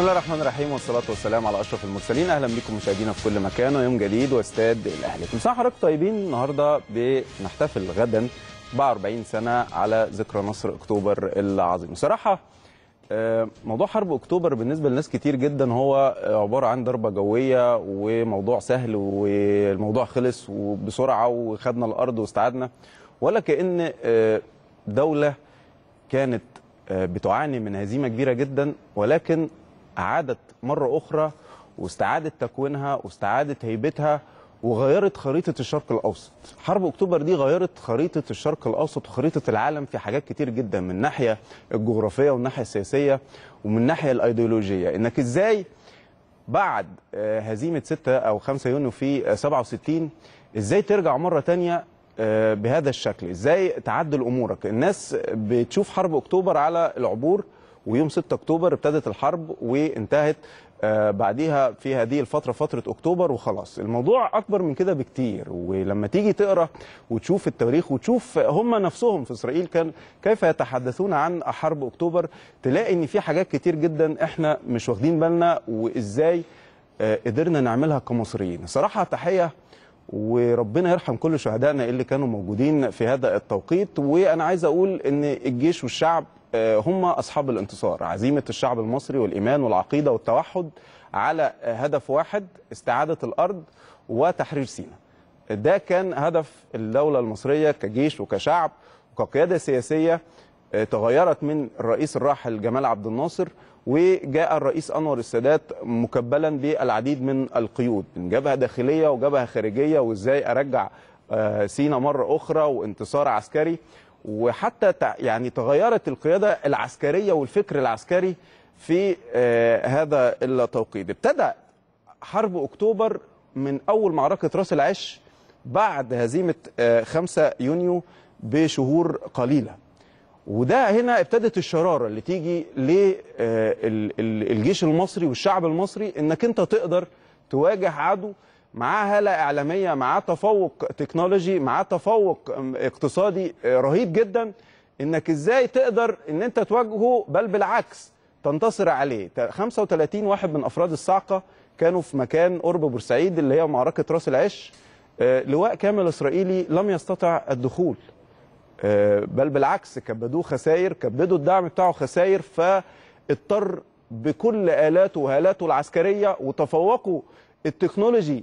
الله الرحمن الرحيم والصلاة والسلام على أشرف المرسلين أهلا بكم مشاهدينا في كل مكان ويوم جديد واستاد الأهلي كل سنة حضراتكم طيبين النهاردة بنحتفل غدا 44 سنة على ذكرى نصر أكتوبر العظيم بصراحة آه، موضوع حرب أكتوبر بالنسبة لناس كتير جدا هو عبارة عن ضربة جوية وموضوع سهل والموضوع خلص وبسرعة وخدنا الأرض واستعدنا ولا كأن آه، دولة كانت آه، بتعاني من هزيمة كبيرة جدا ولكن أعادت مرة أخرى واستعادت تكوينها واستعادت هيبتها وغيرت خريطة الشرق الأوسط حرب أكتوبر دي غيرت خريطة الشرق الأوسط وخريطة العالم في حاجات كتير جدا من الناحية الجغرافية والناحية السياسية ومن الناحية الأيديولوجية إنك إزاي بعد آه، هزيمة 6 أو 5 يونيو في آه، 67 إزاي ترجع مرة تانية آه، بهذا الشكل إزاي تعدل أمورك الناس بتشوف حرب أكتوبر على العبور ويوم 6 أكتوبر ابتدت الحرب وانتهت آه، بعديها في هذه الفترة فترة أكتوبر وخلاص الموضوع أكبر من كده بكتير ولما تيجي تقرأ وتشوف التاريخ وتشوف هم نفسهم في إسرائيل كان كيف يتحدثون عن حرب أكتوبر تلاقي إن في حاجات كتير جدا إحنا مش واخدين بالنا وإزاي آه، قدرنا نعملها كمصريين صراحة تحية وربنا يرحم كل شهدائنا اللي كانوا موجودين في هذا التوقيت وانا عايز اقول ان الجيش والشعب آه، هم اصحاب الانتصار عزيمه الشعب المصري والايمان والعقيده والتوحد على آه، هدف واحد استعاده الارض وتحرير سيناء ده كان هدف الدوله المصريه كجيش وكشعب وكقياده سياسيه آه، تغيرت من الرئيس الراحل جمال عبد الناصر وجاء الرئيس انور السادات مكبلا بالعديد من القيود من جبهه داخليه وجبهه خارجيه وازاي ارجع آه، سينا مره اخرى وانتصار عسكري وحتى تع- يعني تغيرت القياده العسكريه والفكر العسكري في آه، هذا التوقيت ابتدى حرب اكتوبر من اول معركه راس العش بعد هزيمه آه، 5 يونيو بشهور قليله وده هنا ابتدت الشراره اللي تيجي للجيش المصري والشعب المصري انك انت تقدر تواجه عدو معاه هاله اعلاميه معاه تفوق تكنولوجي معاه تفوق ام، اقتصادي اه، رهيب جدا انك ازاي تقدر ان انت تواجهه بل بالعكس تنتصر عليه ت- 35 واحد من افراد الصاعقه كانوا في مكان قرب بورسعيد اللي هي معركه راس العش اه، لواء كامل اسرائيلي لم يستطع الدخول آه، بل بالعكس كبدوه خسائر كبدوا الدعم بتاعه خسائر فاضطر بكل آلاته وهالاته العسكرية وتفوقوا التكنولوجي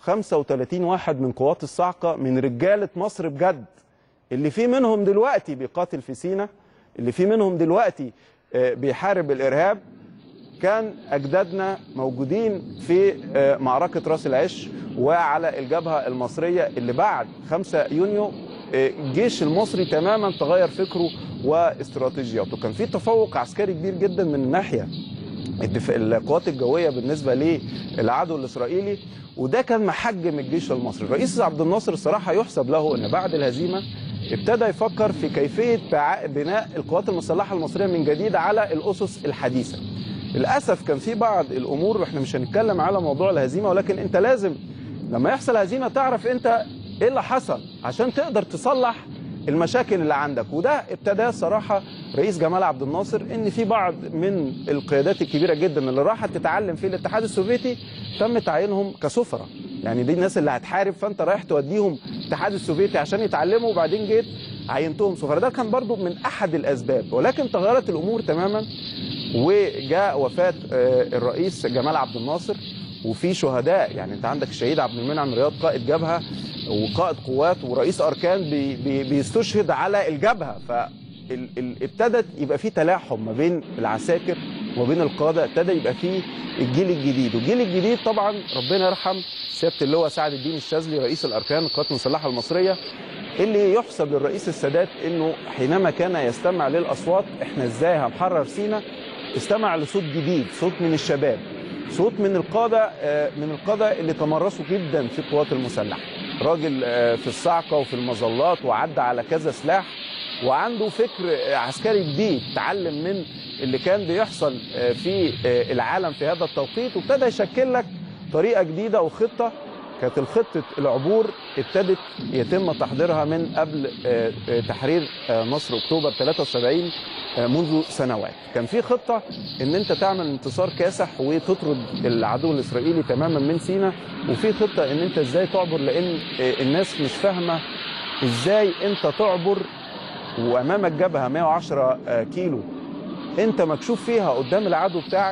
35 واحد من قوات الصاعقة من رجالة مصر بجد اللي في منهم دلوقتي بيقاتل في سينا اللي في منهم دلوقتي آه، بيحارب الإرهاب كان أجدادنا موجودين في آه، معركة راس العش وعلى الجبهة المصرية اللي بعد 5 يونيو آه، الجيش المصري تماما تغير فكره واستراتيجياته كان في تفوق عسكري كبير جدا من الناحية الدفاع القوات الجويه بالنسبه للعدو الاسرائيلي وده كان محجم الجيش المصري الرئيس عبد الناصر الصراحه يحسب له ان بعد الهزيمه ابتدى يفكر في كيفيه بع- بناء القوات المسلحه المصريه من جديد على الاسس الحديثه للاسف كان في بعض الامور واحنا مش هنتكلم على موضوع الهزيمه ولكن انت لازم لما يحصل هزيمه تعرف انت ايه اللي حصل عشان تقدر تصلح المشاكل اللي عندك وده ابتدى صراحه رئيس جمال عبد الناصر ان في بعض من القيادات الكبيره جدا اللي راحت تتعلم في الاتحاد السوفيتي تم تعيينهم كسفراء يعني دي الناس اللي هتحارب فانت رايح توديهم الاتحاد السوفيتي عشان يتعلموا وبعدين جيت عينتهم سفراء ده كان برضو من احد الاسباب ولكن تغيرت الامور تماما وجاء وفاه آه، الرئيس جمال عبد الناصر وفي شهداء يعني انت عندك الشهيد عبد المنعم رياض قائد جبهه وقائد قوات ورئيس اركان بي بي بيستشهد على الجبهه ف ال- ال- ابتدت يبقى في تلاحم ما بين العساكر وما بين القاده ابتدى يبقى في الجيل الجديد والجيل الجديد طبعا ربنا يرحم سياده اللواء سعد الدين الشاذلي رئيس الاركان القوات المسلحه المصريه اللي يحسب للرئيس السادات انه حينما كان يستمع للاصوات احنا ازاي هنحرر سينا استمع لصوت جديد صوت من الشباب صوت من القاده آه، من القاده اللي تمرسوا جدا في القوات المسلحه راجل آه، في الصاعقه وفي المظلات وعدى على كذا سلاح وعنده فكر آه، عسكري جديد تعلم من اللي كان بيحصل آه، في آه، العالم في هذا التوقيت وابتدى يشكل لك طريقه جديده وخطه كانت الخطه العبور ابتدت يتم تحضيرها من قبل آه، آه، تحرير آه، مصر اكتوبر 73 آه، منذ سنوات كان في خطه ان انت تعمل انتصار كاسح وتطرد العدو الاسرائيلي تماما من سيناء وفي خطه ان انت ازاي تعبر لان آه، الناس مش فاهمه ازاي انت تعبر وامامك جبهه 110 آه، كيلو انت مكشوف فيها قدام العدو بتاعك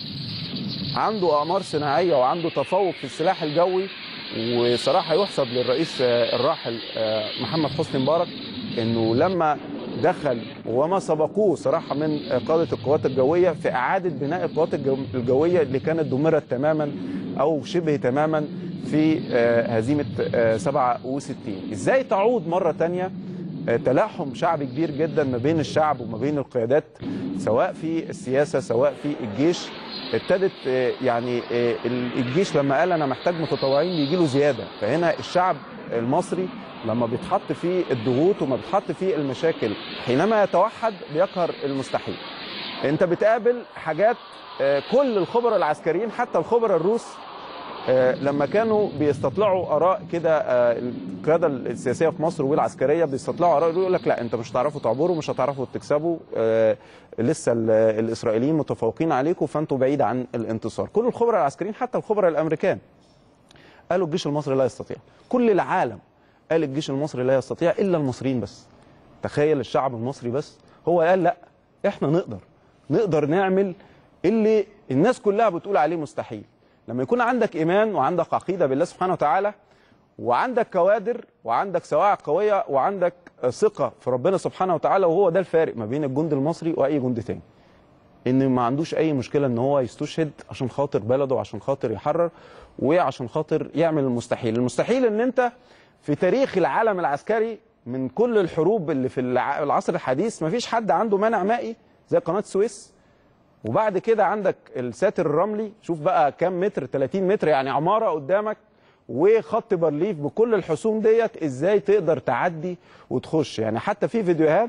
عنده اقمار صناعيه وعنده تفوق في السلاح الجوي وصراحه يحسب للرئيس آه، الراحل آه، محمد حسني مبارك انه لما دخل وما سبقوه صراحه من آه، قاده القوات الجويه في اعاده بناء القوات الجو- الجويه اللي كانت دمرت تماما او شبه تماما في آه، هزيمه آه، 67 ازاي تعود مره تانية آه، تلاحم شعبي كبير جدا ما بين الشعب وما بين القيادات سواء في السياسه سواء في الجيش ابتدت آه، يعني آه، الجيش لما قال انا محتاج متطوعين يجي له زياده فهنا الشعب المصري لما بيتحط في الضغوط وما بيتحط في المشاكل حينما يتوحد بيقهر المستحيل انت بتقابل حاجات آه، كل الخبراء العسكريين حتى الخبراء الروس آه، لما كانوا بيستطلعوا اراء كده آه، القياده السياسيه في مصر والعسكريه بيستطلعوا اراء يقول لك لا انت مش هتعرفوا تعبروا مش هتعرفوا تكسبوا آه، لسه ال- الاسرائيليين متفوقين عليكم فانتوا بعيد عن الانتصار كل الخبراء العسكريين حتى الخبراء الامريكان قالوا الجيش المصري لا يستطيع كل العالم قال الجيش المصري لا يستطيع الا المصريين بس تخيل الشعب المصري بس هو قال لا احنا نقدر نقدر نعمل اللي الناس كلها بتقول عليه مستحيل لما يكون عندك ايمان وعندك عقيده بالله سبحانه وتعالى وعندك كوادر وعندك سواعد قويه وعندك ثقه في ربنا سبحانه وتعالى وهو ده الفارق ما بين الجند المصري واي جند تاني ان ما عندوش اي مشكله ان هو يستشهد عشان خاطر بلده وعشان خاطر يحرر وعشان خاطر يعمل المستحيل المستحيل ان انت في تاريخ العالم العسكري من كل الحروب اللي في الع- العصر الحديث ما فيش حد عنده مانع مائي زي قناه السويس وبعد كده عندك الساتر الرملي شوف بقى كام متر 30 متر يعني عماره قدامك وخط بارليف بكل الحصون ديت ازاي تقدر تعدي وتخش يعني حتى في فيديوهات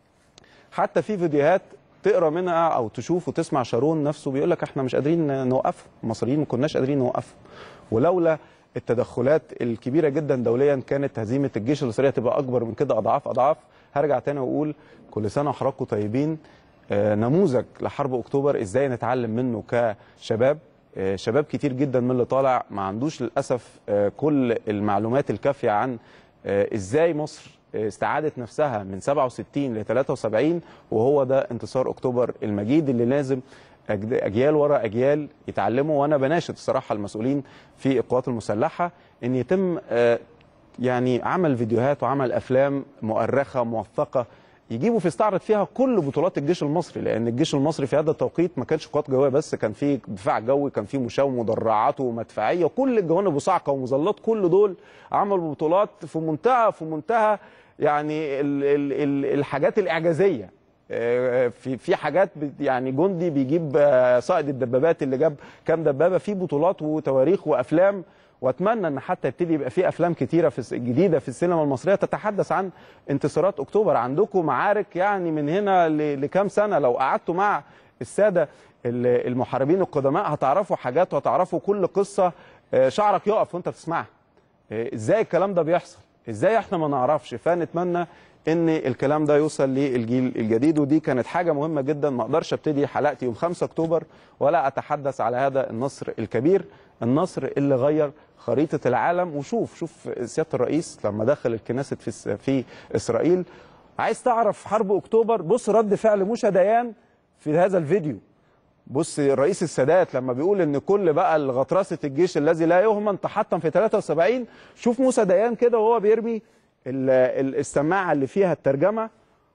حتى في فيديوهات تقرا منها او تشوف وتسمع شارون نفسه بيقول لك احنا مش قادرين نوقفهم المصريين ما كناش قادرين نوقفهم ولولا التدخلات الكبيره جدا دوليا كانت هزيمه الجيش الاسرائيلي تبقى اكبر من كده اضعاف اضعاف هرجع تاني واقول كل سنه وحضراتكم طيبين آه، نموذج لحرب اكتوبر ازاي نتعلم منه كشباب آه، شباب كتير جدا من اللي طالع ما عندوش للاسف آه، كل المعلومات الكافيه عن آه، ازاي مصر آه، استعادت نفسها من 67 ل 73 وهو ده انتصار اكتوبر المجيد اللي لازم أجد- اجيال ورا اجيال يتعلموا وانا بناشد الصراحه المسؤولين في القوات المسلحه ان يتم آه، يعني عمل فيديوهات وعمل افلام مؤرخه موثقه يجيبوا في يستعرض فيها كل بطولات الجيش المصري لان الجيش المصري في هذا التوقيت ما كانش قوات جويه بس كان في دفاع جوي كان في مشاة ومدرعات ومدفعيه كل الجوانب وصاعقه ومظلات كل دول عملوا بطولات في منتهى في منتهى يعني ال ال ال الحاجات الاعجازيه آه، في في حاجات بت- يعني جندي بيجيب آه، صائد الدبابات اللي جاب كام دبابه في بطولات وتواريخ وافلام واتمنى ان حتى يبتدي يبقى في افلام كتيره في الس- جديده في السينما المصريه تتحدث عن انتصارات اكتوبر عندكم معارك يعني من هنا ل- لكام سنه لو قعدتوا مع الساده ال- المحاربين القدماء هتعرفوا حاجات وهتعرفوا كل قصه آه، شعرك يقف وانت بتسمعها آه، ازاي الكلام ده بيحصل ازاي احنا ما نعرفش فنتمنى ان الكلام ده يوصل للجيل الجديد ودي كانت حاجه مهمه جدا ما اقدرش ابتدي حلقتي يوم 5 اكتوبر ولا اتحدث على هذا النصر الكبير النصر اللي غير خريطه العالم وشوف شوف سياده الرئيس لما دخل الكنيست في إس- في اسرائيل عايز تعرف حرب اكتوبر بص رد فعل موشا ديان في هذا الفيديو بص رئيس السادات لما بيقول ان كل بقى غطرسه الجيش الذي لا يهمن تحطم في 73 شوف موسى ديان كده وهو بيرمي ال- ال- السماعه اللي فيها الترجمه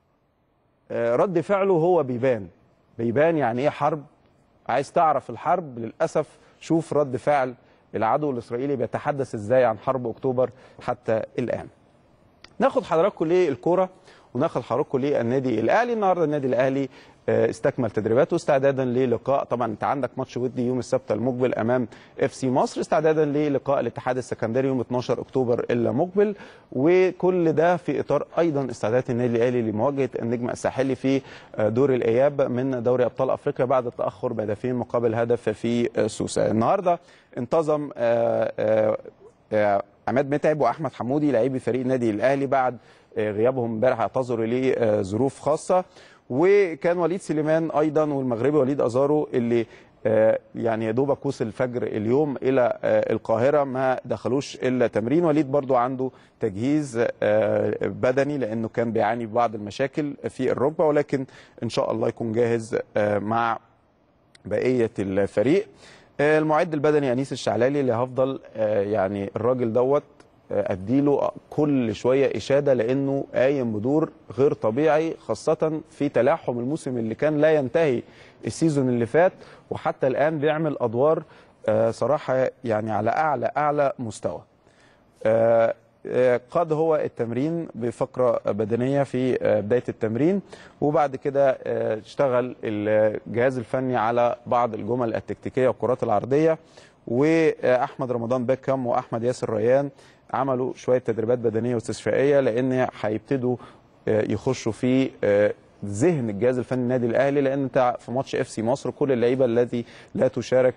آه، رد فعله هو بيبان بيبان يعني ايه حرب عايز تعرف الحرب للاسف شوف رد فعل العدو الاسرائيلي بيتحدث ازاي عن حرب اكتوبر حتى الان ناخد حضراتكم للكوره وناخد حضراتكم للنادي الاهلي النهارده النادي الاهلي آه، استكمل تدريباته استعدادا للقاء طبعا انت عندك ماتش ودي يوم السبت المقبل امام اف سي مصر استعدادا للقاء الاتحاد السكندري يوم 12 اكتوبر المقبل وكل ده في اطار ايضا استعدادات النادي الاهلي لمواجهه النجم الساحلي في آه، دور الاياب من دوري ابطال افريقيا بعد التاخر بهدفين مقابل هدف في آه، سوسه النهارده انتظم آه، آه، آه، عماد متعب واحمد حمودي لاعبي فريق النادي الاهلي بعد آه، غيابهم امبارح اعتذروا لظروف خاصه وكان وليد سليمان ايضا والمغربي وليد ازارو اللي آه، يعني يا دوبك وصل الفجر اليوم الى آه، القاهره ما دخلوش الا تمرين وليد برضو عنده تجهيز آه، بدني لانه كان بيعاني ببعض المشاكل في الركبه ولكن ان شاء الله يكون جاهز آه، مع بقيه الفريق آه، المعد البدني انيس الشعلالي اللي هفضل آه، يعني الراجل دوت آه، اديله كل شويه اشاده لانه قايم بدور غير طبيعي خاصه في تلاحم الموسم اللي كان لا ينتهي السيزون اللي فات وحتى الان بيعمل ادوار آه، صراحه يعني على اعلى اعلى مستوى. آه، آه، قاد هو التمرين بفقرة بدنية في آه، بداية التمرين وبعد كده آه، اشتغل الجهاز الفني على بعض الجمل التكتيكية والكرات العرضية وأحمد رمضان بيكهام وأحمد ياسر ريان عملوا شوية تدريبات بدنية واستشفائية لأن هيبتدوا آه، يخشوا في آه، ذهن الجهاز الفني النادي الاهلي لان انت في ماتش اف سي مصر كل اللعيبه التي لا تشارك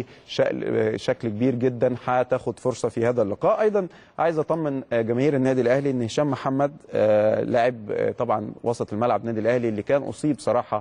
بشكل كبير جدا هتاخد فرصه في هذا اللقاء ايضا عايز اطمن آه، جماهير النادي الاهلي ان هشام محمد آه، لاعب آه، طبعا وسط الملعب النادي الاهلي اللي كان اصيب صراحه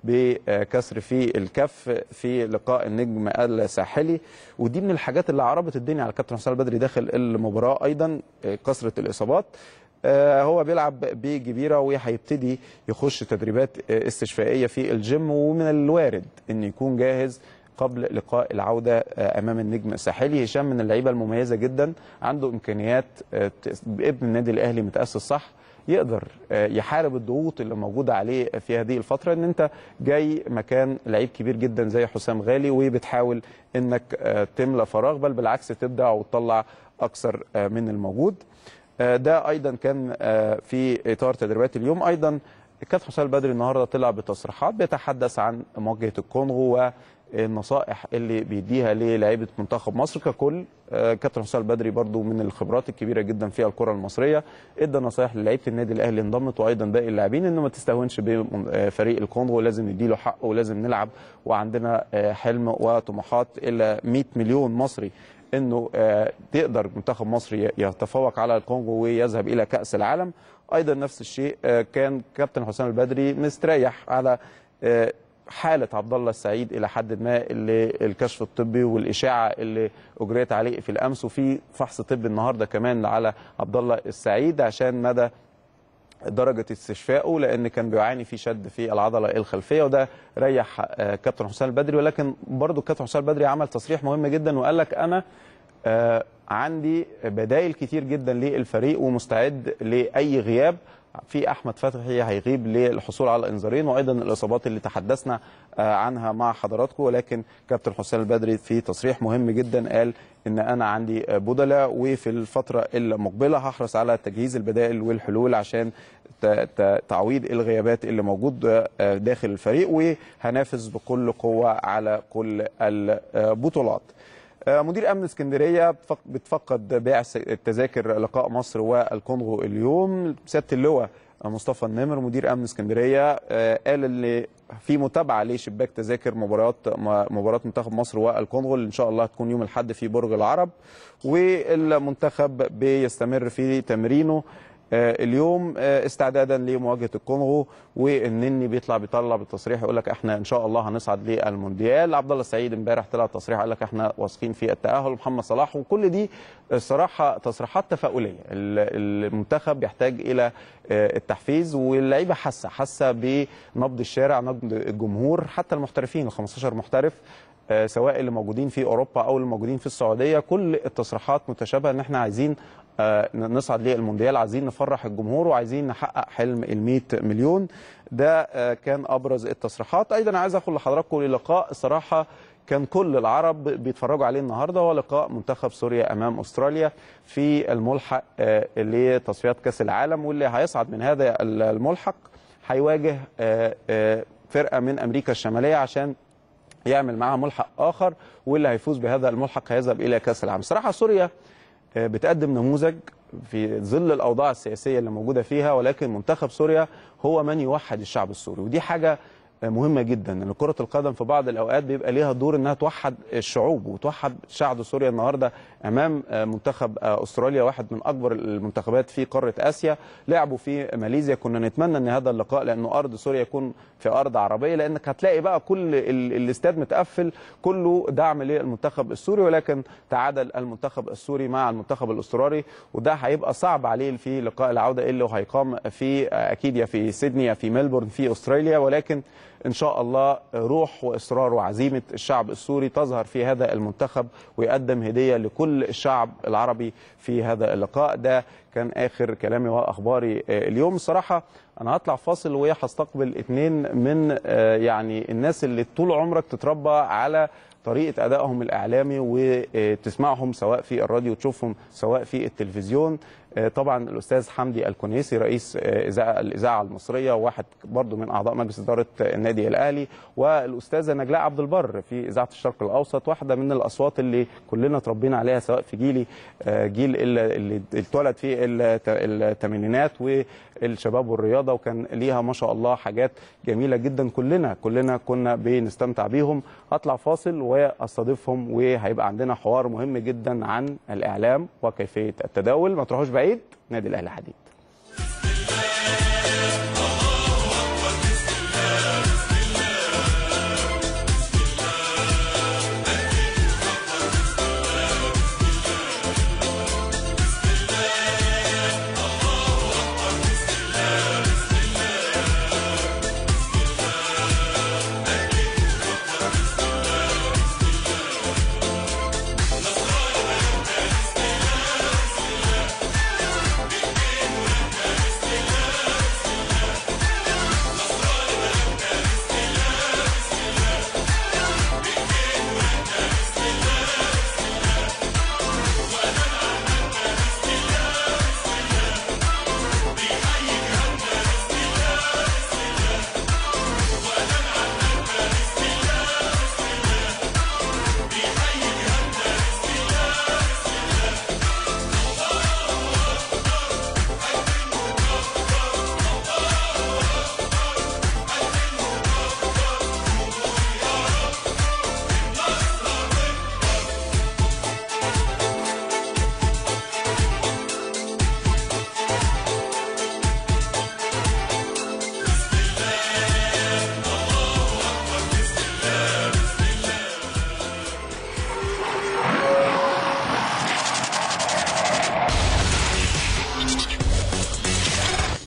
بكسر في الكف في لقاء النجم الساحلي ودي من الحاجات اللي عربت الدنيا على كابتن حسام البدري داخل المباراه ايضا آه، كثره الاصابات آه، هو بيلعب بجبيره وهيبتدي يخش تدريبات آه، استشفائيه في الجيم ومن الوارد ان يكون جاهز قبل لقاء العوده آه، امام النجم الساحلي هشام من اللعيبه المميزه جدا عنده امكانيات آه، ت- ابن النادي الاهلي متاسس صح يقدر آه، يحارب الضغوط اللي موجوده عليه في هذه الفتره ان انت جاي مكان لعيب كبير جدا زي حسام غالي وبتحاول انك آه، تملى فراغ بل بالعكس تبدع وتطلع اكثر آه، من الموجود آه، ده ايضا كان آه، في اطار تدريبات اليوم ايضا الكابتن حسام البدري النهارده طلع بتصريحات بيتحدث عن مواجهه الكونغو والنصائح اللي بيديها للاعيبه منتخب مصر ككل آه، كابتن حسام البدري برضو من الخبرات الكبيره جدا في الكره المصريه ادى نصائح للعيبه النادي الاهلي انضمت وايضا باقي اللاعبين انه ما تستهونش بفريق الكونغو لازم نديله حقه ولازم نلعب وعندنا آه، حلم وطموحات الى 100 مليون مصري انه آه، تقدر منتخب مصر ي- يتفوق على الكونغو ويذهب الى كاس العالم ايضا نفس الشيء آه، كان كابتن حسام البدري مستريح على آه، حاله عبد الله السعيد الى حد ما اللي الكشف الطبي والاشاعه اللي اجريت عليه في الامس وفي فحص طبي النهارده كمان على عبد الله السعيد عشان مدى درجه استشفائه لان كان بيعاني في شد في العضله الخلفيه وده ريح آه، كابتن حسام البدري ولكن برضو كابتن حسام البدري عمل تصريح مهم جدا وقال لك انا آه، عندي بدائل كتير جدا للفريق ومستعد لاي غياب في احمد فتحي هيغيب للحصول على انذارين وايضا الاصابات اللي تحدثنا آه، عنها مع حضراتكم ولكن كابتن حسام البدري في تصريح مهم جدا قال ان انا عندي آه، بدلاء وفي الفتره المقبله هحرص على تجهيز البدائل والحلول عشان ت- ت- تعويض الغيابات اللي موجود آه، داخل الفريق وهنافس بكل قوه على كل البطولات آه، مدير امن اسكندريه بتفق- بتفقد بيع س- التذاكر لقاء مصر والكونغو اليوم سياده اللواء مصطفى النمر مدير امن اسكندريه آه، قال ان في متابعه لشباك تذاكر مباريات م- مباراه منتخب مصر والكونغو اللي ان شاء الله هتكون يوم الاحد في برج العرب والمنتخب بيستمر في تمرينه آه، اليوم آه، استعدادا لمواجهه الكونغو والنني بيطلع بيطلع بالتصريح يقول لك احنا ان شاء الله هنصعد للمونديال عبد الله السعيد امبارح طلع تصريح قال لك احنا واثقين في التاهل محمد صلاح وكل دي الصراحه تصريحات تفاؤليه ال- المنتخب يحتاج الى آه، التحفيز واللعيبه حاسه حاسه بنبض الشارع نبض الجمهور حتى المحترفين ال 15 محترف آه، سواء اللي موجودين في اوروبا او اللي موجودين في السعوديه كل التصريحات متشابهه ان احنا عايزين آه، نصعد للمونديال عايزين نفرح الجمهور وعايزين نحقق حلم ال 100 مليون ده آه، كان ابرز التصريحات ايضا عايز اخد لحضراتكم للقاء الصراحه كان كل العرب بيتفرجوا عليه النهارده هو لقاء منتخب سوريا امام استراليا في الملحق آه، لتصفيات كاس العالم واللي هيصعد من هذا الملحق هيواجه آه، آه، فرقه من امريكا الشماليه عشان يعمل معاها ملحق اخر واللي هيفوز بهذا الملحق هيذهب الى كاس العالم صراحه سوريا آه، بتقدم نموذج في ظل الاوضاع السياسيه اللي موجوده فيها ولكن منتخب سوريا هو من يوحد الشعب السوري ودي حاجه مهمه جدا ان كره القدم في بعض الاوقات بيبقى ليها دور انها توحد الشعوب وتوحد شعب سوريا النهارده امام منتخب استراليا واحد من اكبر المنتخبات في قاره اسيا لعبوا في ماليزيا كنا نتمنى ان هذا اللقاء لانه ارض سوريا يكون في ارض عربيه لانك هتلاقي بقى كل الاستاد متقفل كله دعم للمنتخب السوري ولكن تعادل المنتخب السوري مع المنتخب الاسترالي وده هيبقى صعب عليه في لقاء العوده اللي هيقام في اكيد يا في سيدني يا في ملبورن في استراليا ولكن ان شاء الله روح واصرار وعزيمه الشعب السوري تظهر في هذا المنتخب ويقدم هديه لكل الشعب العربي في هذا اللقاء ده كان اخر كلامي واخباري اليوم الصراحه انا هطلع فاصل وهستقبل اثنين من يعني الناس اللي طول عمرك تتربى على طريقه ادائهم الاعلامي وتسمعهم سواء في الراديو وتشوفهم سواء في التلفزيون طبعا الاستاذ حمدي الكنيسي رئيس اذاعه الاذاعه المصريه وواحد برضو من اعضاء مجلس اداره النادي الاهلي والاستاذه نجلاء عبد البر في اذاعه الشرق الاوسط واحده من الاصوات اللي كلنا اتربينا عليها سواء في جيلي جيل اللي اتولد في الثمانينات والشباب والرياضه وكان ليها ما شاء الله حاجات جميله جدا كلنا كلنا كنا بنستمتع بيهم اطلع فاصل واستضيفهم وهيبقى عندنا حوار مهم جدا عن الاعلام وكيفيه التداول ما تروحوش بعيد نادي الاهلي حديد